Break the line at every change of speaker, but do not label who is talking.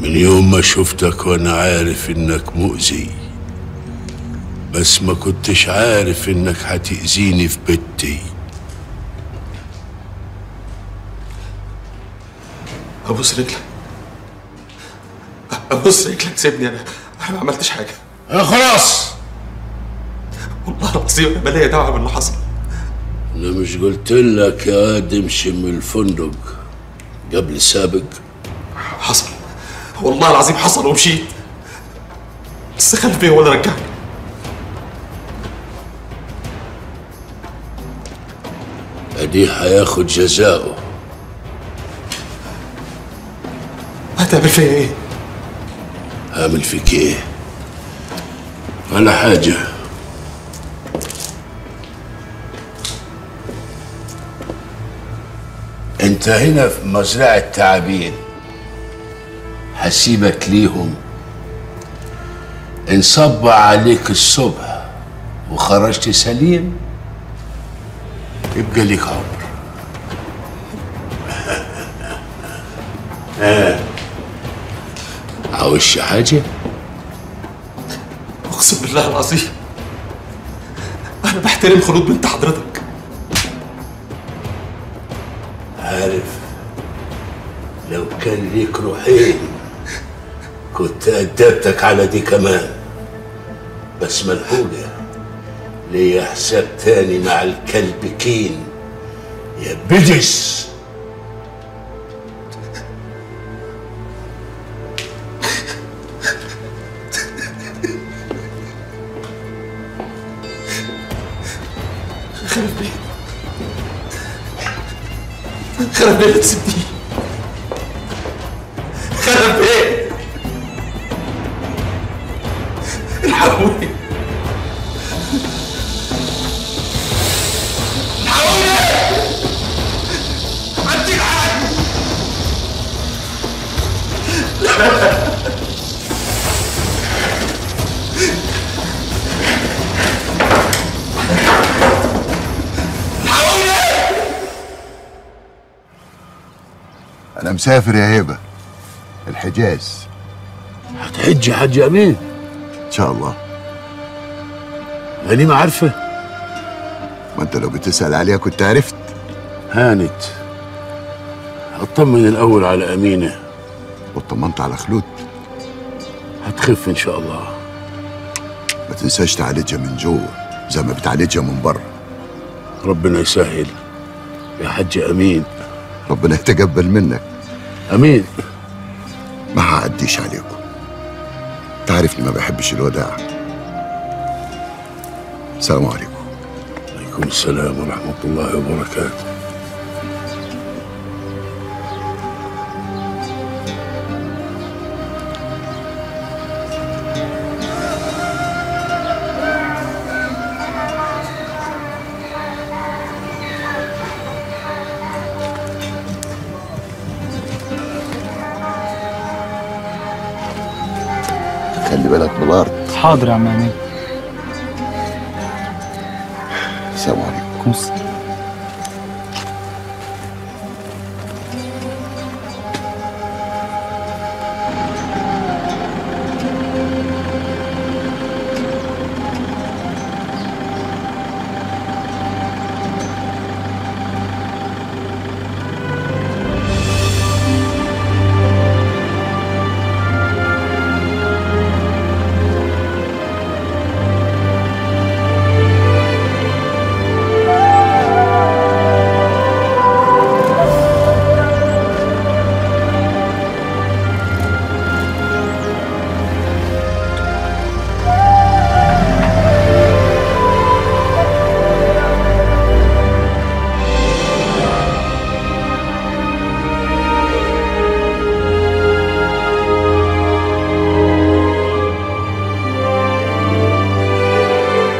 من يوم ما شفتك وانا عارف انك مؤذي بس ما كنتش عارف انك هتأذيني في بيتي
ابوس رجلك ابوس رجلك سيبني انا انا ما عملتش حاجه
خلاص
والله العظيم انا مالية دعوه باللي حصل
انا مش قلت لك يا واد امشي من الفندق قبل السابق
حصل والله العظيم حصل ومشيت بس خلف بيه هو اللي رجعني
ادي هياخد جزاؤه
هتعمل فيا ايه؟
هعمل فيك ايه ولا حاجة انت هنا في مزرعة تعابين هسيبك ليهم ان صب عليك الصبح وخرجت سليم يبقى ليك عمر ها عاوز حاجة؟
اقسم بالله العظيم انا بحترم خلود بنت حضرتك
عارف لو كان ليك روحين كنت أدبتك على دي كمان بس ملحوقة ليا حساب تاني مع الكلب كين يا بدس
خرب بيه خرب بيه لا تسيبني خرب بيه الحقوني
أنا مسافر يا هيبة الحجاز
هتحج يا حاج أمين
إن شاء الله
غنيمة عارفة
ما أنت لو بتسأل عليها كنت عرفت
هانت اطمن الأول على أمينة
واطمنت على خلود
هتخف إن شاء الله
ما تنساش تعالجها من جوه زي ما بتعالجها من بره
ربنا يسهل يا حاج أمين
ربنا يتقبل منك
أمين
ما هعديش عليكم تعرفني ما بحبش الوداع السلام عليكم
عليكم السلام ورحمة الله وبركاته
خلي بالك من الأرض
حاضر يا عم امين
السلام عليكم
كوس